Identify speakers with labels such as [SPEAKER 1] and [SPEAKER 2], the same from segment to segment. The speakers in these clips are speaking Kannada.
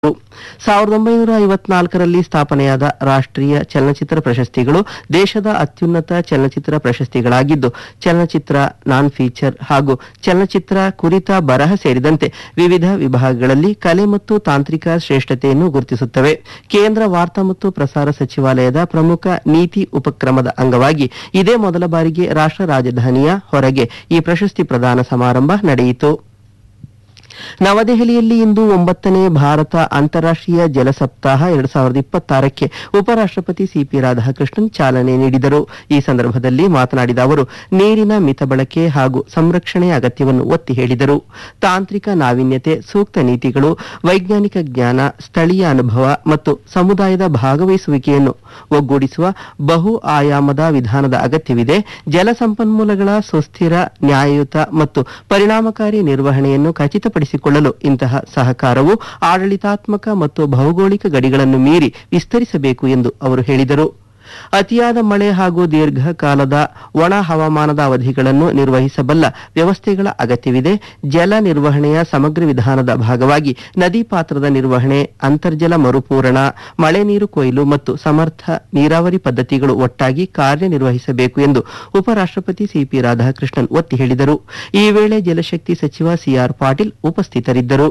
[SPEAKER 1] ಸಾವಿರದ ಒಂಬೈನೂರ ಐವತ್ನಾಲ್ಕರಲ್ಲಿ ಸ್ಥಾಪನೆಯಾದ ರಾಷ್ಟ್ರೀಯ ಚಲನಚಿತ್ರ ಪ್ರಶಸ್ತಿಗಳು ದೇಶದ ಅತ್ಯುನ್ನತ ಚಲನಚಿತ್ರ ಪ್ರಶಸ್ತಿಗಳಾಗಿದ್ದು ಚಲನಚಿತ್ರ ನಾನ್ ಫೀಚರ್ ಹಾಗೂ ಚಲನಚಿತ್ರ ಕುರಿತ ಬರಹ ಸೇರಿದಂತೆ ವಿವಿಧ ವಿಭಾಗಗಳಲ್ಲಿ ಕಲೆ ಮತ್ತು ತಾಂತ್ರಿಕ ಶ್ರೇಷ್ಠತೆಯನ್ನು ಗುರುತಿಸುತ್ತವೆ ಕೇಂದ್ರ ವಾರ್ತಾ ಮತ್ತು ಪ್ರಸಾರ ಸಚಿವಾಲಯದ ಪ್ರಮುಖ ನೀತಿ ಉಪಕ್ರಮದ ಅಂಗವಾಗಿ ಇದೇ ಮೊದಲ ಬಾರಿಗೆ ರಾಷ್ಟ್ರ ರಾಜಧಾನಿಯ ಹೊರಗೆ ಈ ಪ್ರಶಸ್ತಿ ಪ್ರದಾನ ಸಮಾರಂಭ ನಡೆಯಿತು ನವದೆಹಲಿಯಲ್ಲಿ ಇಂದು ಒಂಬತ್ತನೇ ಭಾರತ ಅಂತಾರಾಷ್ಟ್ರೀಯ ಜಲ ಸಪ್ತಾಹ ಎರಡ್ ಸಾವಿರದ ಇಪ್ಪತ್ತಾರಕ್ಕೆ ಉಪರಾಷ್ಟ್ರಪತಿ ಸಿಪಿ ರಾಧಾಕೃಷ್ಣನ್ ಚಾಲನೆ ನೀಡಿದರು ಈ ಸಂದರ್ಭದಲ್ಲಿ ಮಾತನಾಡಿದ ಅವರು ನೀರಿನ ಮಿತ ಬಳಕೆ ಹಾಗೂ ಸಂರಕ್ಷಣೆಯ ಅಗತ್ಯವನ್ನು ಒತ್ತಿ ಹೇಳಿದರು ತಾಂತ್ರಿಕ ನಾವೀನ್ಯತೆ ಸೂಕ್ತ ನೀತಿಗಳು ವೈಜ್ಞಾನಿಕ ಜ್ಞಾನ ಸ್ಥಳೀಯ ಅನುಭವ ಮತ್ತು ಸಮುದಾಯದ ಭಾಗವಹಿಸುವಿಕೆಯನ್ನು ಒಗ್ಗೂಡಿಸುವ ಬಹು ಆಯಾಮದ ವಿಧಾನದ ಅಗತ್ಯವಿದೆ ಜಲ ಸಂಪನ್ಮೂಲಗಳ ಸುಸ್ಥಿರ ನ್ಯಾಯಯುತ ಮತ್ತು ಪರಿಣಾಮಕಾರಿ ನಿರ್ವಹಣೆಯನ್ನು ಖಚಿತಪಡಿಸಿಕೊಳ್ಳಲು ಇಂತಹ ಸಹಕಾರವು ಆಡಳಿತಾತ್ಮಕ ಮತ್ತು ಭೌಗೋಳಿಕ ಗಡಿಗಳನ್ನು ಮೀರಿ ವಿಸ್ತರಿಸಬೇಕು ಎಂದು ಅವರು ಹೇಳಿದರು ಅತಿಯಾದ ಮಳೆ ಹಾಗೂ ದೀರ್ಘಕಾಲದ ಒಣ ಹವಾಮಾನದ ಅವಧಿಗಳನ್ನು ನಿರ್ವಹಿಸಬಲ್ಲ ವ್ಯವಸ್ಥೆಗಳ ಅಗತ್ಯವಿದೆ ಜಲ ನಿರ್ವಹಣೆಯ ಸಮಗ್ರ ವಿಧಾನದ ಭಾಗವಾಗಿ ನದಿ ಪಾತ್ರದ ನಿರ್ವಹಣೆ ಅಂತರ್ಜಲ ಮರುಪೂರಣ ಮಳೆ ನೀರು ಕೊಯ್ಲು ಮತ್ತು ಸಮರ್ಥ ನೀರಾವರಿ ಪದ್ಧತಿಗಳು ಒಟ್ಟಾಗಿ ಕಾರ್ಯನಿರ್ವಹಿಸಬೇಕು ಎಂದು ಉಪರಾಷ್ಟ್ರಪತಿ ಸಿಪಿ ರಾಧಾಕೃಷ್ಣನ್ ಒತ್ತಿ ಹೇಳಿದರು ಈ ವೇಳೆ ಜಲಶಕ್ತಿ ಸಚಿವ ಸಿಆರ್ ಪಾಟೀಲ್ ಉಪಸ್ಥಿತರಿದ್ದರು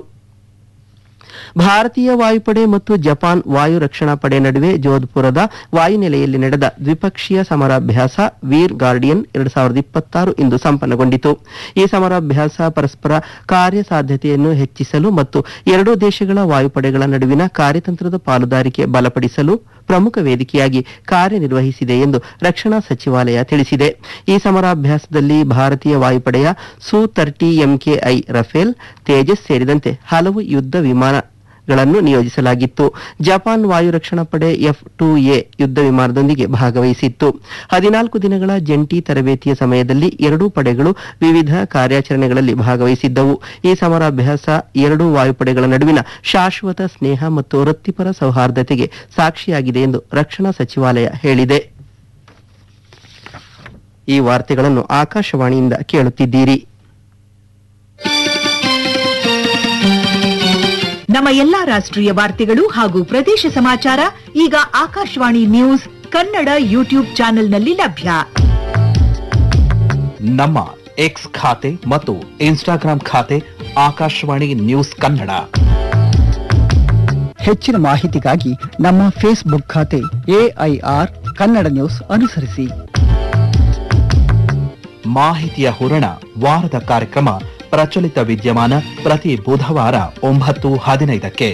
[SPEAKER 1] ಭಾರತೀಯ ವಾಯುಪಡೆ ಮತ್ತು ಜಪಾನ್ ವಾಯು ರಕ್ಷಣಾ ಪಡೆ ನಡುವೆ ಜೋಧ್ಪುರದ ವಾಯುನೆಲೆಯಲ್ಲಿ ನಡೆದ ದ್ವಿಪಕ್ಷೀಯ ಸಮರಾಭ್ಯಾಸ ವೀರ್ ಗಾರ್ಡಿಯನ್ ಎರಡ್ ಸಾವಿರದ ಇಪ್ಪತ್ತಾರು ಇಂದು ಸಂಪನ್ನಗೊಂಡಿತು ಈ ಸಮರಾಭ್ಯಾಸ ಪರಸ್ಪರ ಕಾರ್ಯಸಾಧ್ಯತೆಯನ್ನು ಹೆಚ್ಚಿಸಲು ಮತ್ತು ಎರಡೂ ದೇಶಗಳ ವಾಯುಪಡೆಗಳ ನಡುವಿನ ಕಾರ್ಯತಂತ್ರದ ಪಾಲುದಾರಿಕೆ ಬಲಪಡಿಸಲು ಪ್ರಮುಖ ವೇದಿಕೆಯಾಗಿ ಕಾರ್ಯನಿರ್ವಹಿಸಿದೆ ಎಂದು ರಕ್ಷಣಾ ಸಚಿವಾಲಯ ತಿಳಿಸಿದೆ ಈ ಸಮರಾಭ್ಯಾಸದಲ್ಲಿ ಭಾರತೀಯ ವಾಯುಪಡೆಯ ಸು ತರ್ಟಿ ಎಂಕೆಐ ರಫೇಲ್ ತೇಜಸ್ ಸೇರಿದಂತೆ ಹಲವು ಯುದ್ಧ ವಿಮಾನಗಳನ್ನು ನಿಯೋಜಿಸಲಾಗಿತ್ತು ಜಪಾನ್ ವಾಯು ರಕ್ಷಣಾ ಪಡೆ ಎಫ್ ಟು ಎ ಯುದ್ಧ ವಿಮಾನದೊಂದಿಗೆ ಭಾಗವಹಿಸಿತ್ತು ಹದಿನಾಲ್ಕು ದಿನಗಳ ಜಂಟಿ ತರಬೇತಿಯ ಸಮಯದಲ್ಲಿ ಎರಡೂ ಪಡೆಗಳು ವಿವಿಧ ಕಾರ್ಯಾಚರಣೆಗಳಲ್ಲಿ ಭಾಗವಹಿಸಿದ್ದವು ಈ ಸಮರಾಭ್ಯಾಸ ಎರಡೂ ವಾಯುಪಡೆಗಳ ನಡುವಿನ ಶಾಶ್ವತ ಸ್ನೇಹ ಮತ್ತು ವೃತ್ತಿಪರ ಸೌಹಾರ್ದತೆಗೆ ಸಾಕ್ಷಿಯಾಗಿದೆ ಎಂದು ರಕ್ಷಣಾ ಸಚಿವಾಲಯ ಹೇಳಿದೆ ಈ ವಾರ್ತೆಗಳನ್ನು ಆಕಾಶವಾಣಿಯಿಂದ ಕೇಳುತ್ತಿದ್ದೀರಿ
[SPEAKER 2] ನಮ್ಮ ಎಲ್ಲಾ ರಾಷ್ಟ್ರೀಯ ವಾರ್ತೆಗಳು ಹಾಗೂ ಪ್ರದೇಶ ಸಮಾಚಾರ ಈಗ ಆಕಾಶವಾಣಿ ನ್ಯೂಸ್ ಕನ್ನಡ ಯೂಟ್ಯೂಬ್ ಚಾನೆಲ್ನಲ್ಲಿ ಲಭ್ಯ
[SPEAKER 3] ನಮ್ಮ ಎಕ್ಸ್ ಖಾತೆ ಮತ್ತು ಇನ್ಸ್ಟಾಗ್ರಾಂ ಖಾತೆ ಆಕಾಶವಾಣಿ ನ್ಯೂಸ್ ಕನ್ನಡ
[SPEAKER 4] ಹೆಚ್ಚಿನ ಮಾಹಿತಿಗಾಗಿ ನಮ್ಮ ಫೇಸ್ಬುಕ್ ಖಾತೆ ಎಐಆರ್ ಕನ್ನಡ ನ್ಯೂಸ್ ಅನುಸರಿಸಿ
[SPEAKER 3] ಮಾಹಿತಿಯ ಹೂರಣ ವಾರದ ಕಾರ್ಯಕ್ರಮ ಪ್ರಚಲಿತ ವಿದ್ಯಮಾನ ಪ್ರತಿ ಬುಧವಾರ ಒಂಬತ್ತು ಹದಿನೈದಕ್ಕೆ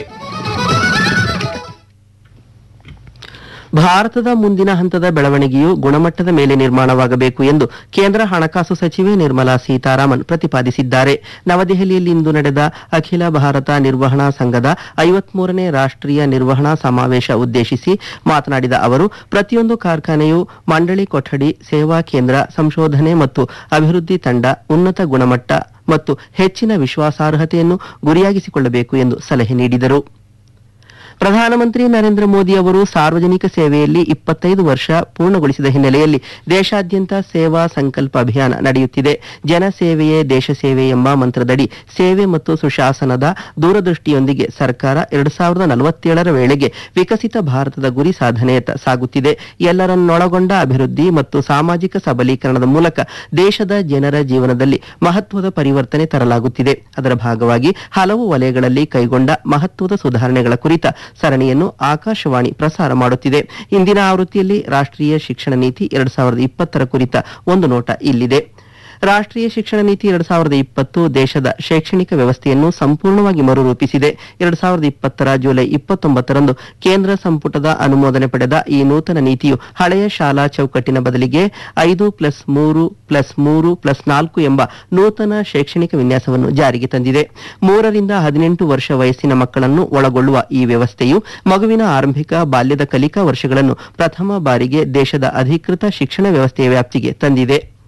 [SPEAKER 1] ಭಾರತದ ಮುಂದಿನ ಹಂತದ ಬೆಳವಣಿಗೆಯು ಗುಣಮಟ್ಟದ ಮೇಲೆ ನಿರ್ಮಾಣವಾಗಬೇಕು ಎಂದು ಕೇಂದ್ರ ಹಣಕಾಸು ಸಚಿವೆ ನಿರ್ಮಲಾ ಸೀತಾರಾಮನ್ ಪ್ರತಿಪಾದಿಸಿದ್ದಾರೆ ನವದೆಹಲಿಯಲ್ಲಿ ಇಂದು ನಡೆದ ಅಖಿಲ ಭಾರತ ನಿರ್ವಹಣಾ ಸಂಘದ ಐವತ್ಮೂರನೇ ರಾಷ್ಟ್ರೀಯ ನಿರ್ವಹಣಾ ಸಮಾವೇಶ ಉದ್ದೇಶಿಸಿ ಮಾತನಾಡಿದ ಅವರು ಪ್ರತಿಯೊಂದು ಕಾರ್ಖಾನೆಯು ಮಂಡಳಿ ಕೊಠಡಿ ಸೇವಾ ಕೇಂದ್ರ ಸಂಶೋಧನೆ ಮತ್ತು ಅಭಿವೃದ್ಧಿ ತಂಡ ಉನ್ನತ ಗುಣಮಟ್ಟ ಮತ್ತು ಹೆಚ್ಚಿನ ವಿಶ್ವಾಸಾರ್ಹತೆಯನ್ನು ಗುರಿಯಾಗಿಸಿಕೊಳ್ಳಬೇಕು ಎಂದು ಸಲಹೆ ನೀಡಿದರು ಪ್ರಧಾನಮಂತ್ರಿ ನರೇಂದ್ರ ಮೋದಿ ಅವರು ಸಾರ್ವಜನಿಕ ಸೇವೆಯಲ್ಲಿ ಇಪ್ಪತ್ತೈದು ವರ್ಷ ಪೂರ್ಣಗೊಳಿಸಿದ ಹಿನ್ನೆಲೆಯಲ್ಲಿ ದೇಶಾದ್ಯಂತ ಸೇವಾ ಸಂಕಲ್ಪ ಅಭಿಯಾನ ನಡೆಯುತ್ತಿದೆ ಜನಸೇವೆಯೇ ದೇಶ ಸೇವೆ ಎಂಬ ಮಂತ್ರದಡಿ ಸೇವೆ ಮತ್ತು ಸುಶಾಸನದ ದೂರದೃಷ್ಟಿಯೊಂದಿಗೆ ಸರ್ಕಾರ ಎರಡು ಸಾವಿರದ ನಲವತ್ತೇಳರ ವೇಳೆಗೆ ವಿಕಸಿತ ಭಾರತದ ಗುರಿ ಸಾಧನೆಯತ್ತ ಸಾಗುತ್ತಿದೆ ಎಲ್ಲರನ್ನೊಳಗೊಂಡ ಅಭಿವೃದ್ಧಿ ಮತ್ತು ಸಾಮಾಜಿಕ ಸಬಲೀಕರಣದ ಮೂಲಕ ದೇಶದ ಜನರ ಜೀವನದಲ್ಲಿ ಮಹತ್ವದ ಪರಿವರ್ತನೆ ತರಲಾಗುತ್ತಿದೆ ಅದರ ಭಾಗವಾಗಿ ಹಲವು ವಲಯಗಳಲ್ಲಿ ಕೈಗೊಂಡ ಮಹತ್ವದ ಸುಧಾರಣೆಗಳ ಕುರಿತ ಸರಣಿಯನ್ನು ಆಕಾಶವಾಣಿ ಪ್ರಸಾರ ಮಾಡುತ್ತಿದೆ ಇಂದಿನ ಆವೃತ್ತಿಯಲ್ಲಿ ರಾಷ್ಟ್ರೀಯ ಶಿಕ್ಷಣ ನೀತಿ ಎರಡ್ ಸಾವಿರದ ಇಪ್ಪತ್ತರ ಕುರಿತ ಒಂದು ನೋಟ ಇಲ್ಲಿದೆ ರಾಷ್ಟ್ರೀಯ ಶಿಕ್ಷಣ ನೀತಿ ಎರಡ್ ಸಾವಿರದ ಇಪ್ಪತ್ತು ದೇಶದ ಶೈಕ್ಷಣಿಕ ವ್ಯವಸ್ಥೆಯನ್ನು ಸಂಪೂರ್ಣವಾಗಿ ಮರುರೂಪಿಸಿದೆ ಎರಡ್ ಸಾವಿರದ ಇಪ್ಪತ್ತರ ಜುಲೈ ಇಪ್ಪತ್ತೊಂಬತ್ತರಂದು ಕೇಂದ್ರ ಸಂಪುಟದ ಅನುಮೋದನೆ ಪಡೆದ ಈ ನೂತನ ನೀತಿಯು ಹಳೆಯ ಶಾಲಾ ಚೌಕಟ್ಟಿನ ಬದಲಿಗೆ ಐದು ಪ್ಲಸ್ ಮೂರು ಪ್ಲಸ್ ಮೂರು ಪ್ಲಸ್ ನಾಲ್ಕು ಎಂಬ ನೂತನ ಶೈಕ್ಷಣಿಕ ವಿನ್ಯಾಸವನ್ನು ಜಾರಿಗೆ ತಂದಿದೆ ಮೂರರಿಂದ ಹದಿನೆಂಟು ವರ್ಷ ವಯಸ್ಸಿನ ಮಕ್ಕಳನ್ನು ಒಳಗೊಳ್ಳುವ ಈ ವ್ಯವಸ್ಥೆಯು ಮಗುವಿನ ಆರಂಭಿಕ ಬಾಲ್ಯದ ಕಲಿಕಾ ವರ್ಷಗಳನ್ನು ಪ್ರಥಮ ಬಾರಿಗೆ ದೇಶದ ಅಧಿಕೃತ ಶಿಕ್ಷಣ ವ್ಯವಸ್ಥೆಯ ವ್ಯಾಪ್ತಿಗೆ ತಂದಿದೆ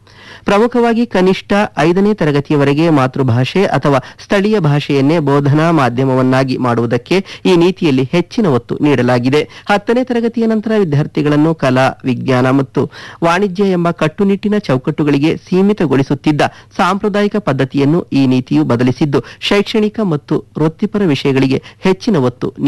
[SPEAKER 1] ಪ್ರಮುಖವಾಗಿ ಕನಿಷ್ಠ ಐದನೇ ತರಗತಿಯವರೆಗೆ ಮಾತೃಭಾಷೆ ಅಥವಾ ಸ್ಥಳೀಯ ಭಾಷೆಯನ್ನೇ ಬೋಧನಾ ಮಾಧ್ಯಮವನ್ನಾಗಿ ಮಾಡುವುದಕ್ಕೆ ಈ ನೀತಿಯಲ್ಲಿ ಹೆಚ್ಚಿನ ಒತ್ತು ನೀಡಲಾಗಿದೆ ಹತ್ತನೇ ತರಗತಿಯ ನಂತರ ವಿದ್ಯಾರ್ಥಿಗಳನ್ನು ಕಲಾ ವಿಜ್ಞಾನ ಮತ್ತು ವಾಣಿಜ್ಯ ಎಂಬ ಕಟ್ಟುನಿಟ್ಟಿನ ಚೌಕಟ್ಟುಗಳಿಗೆ ಸೀಮಿತಗೊಳಿಸುತ್ತಿದ್ದ ಸಾಂಪ್ರದಾಯಿಕ ಪದ್ಧತಿಯನ್ನು ಈ ನೀತಿಯು ಬದಲಿಸಿದ್ದು ಶೈಕ್ಷಣಿಕ ಮತ್ತು ವೃತ್ತಿಪರ ವಿಷಯಗಳಿಗೆ ಹೆಚ್ಚಿನ ಒತ್ತು